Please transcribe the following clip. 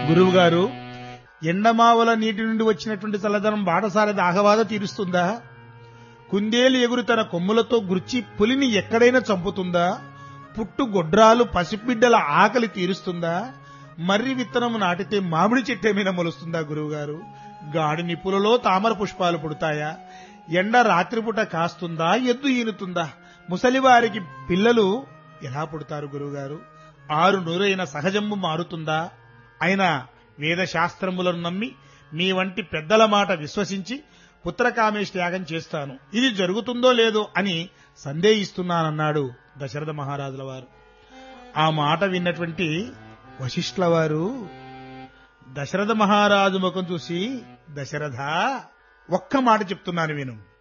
గురువుగారు ఎండమావల నీటి నుండి వచ్చినటువంటి చల్లదనం బాటసార దాహబాధ తీరుస్తుందా కుందేలు ఎగురు తన కొమ్ములతో గుర్చి పులిని ఎక్కడైనా చంపుతుందా పుట్టు గొడ్రాలు పసిబిడ్డల ఆకలి తీరుస్తుందా మర్రి విత్తనము నాటితే మామిడి చెట్టు ఏమైనా మొలుస్తుందా గురువుగారు గాడి నిప్పులలో తామర పుష్పాలు పుడతాయా ఎండ రాత్రిపూట కాస్తుందా ఎద్దు ఈనుతుందా ముసలివారికి పిల్లలు ఎలా పుడతారు గురువుగారు ఆరు నూరైన సహజంబు మారుతుందా అయినా వేద శాస్త్రములను నమ్మి మీ వంటి పెద్దల మాట విశ్వసించి పుత్రకామేష్ త్యాగం చేస్తాను ఇది జరుగుతుందో లేదో అని సందేహిస్తున్నానన్నాడు దశరథ మహారాజుల వారు ఆ మాట విన్నటువంటి వశిష్ఠుల వారు దశరథ మహారాజు ముఖం చూసి దశరథ ఒక్క మాట చెప్తున్నాను విను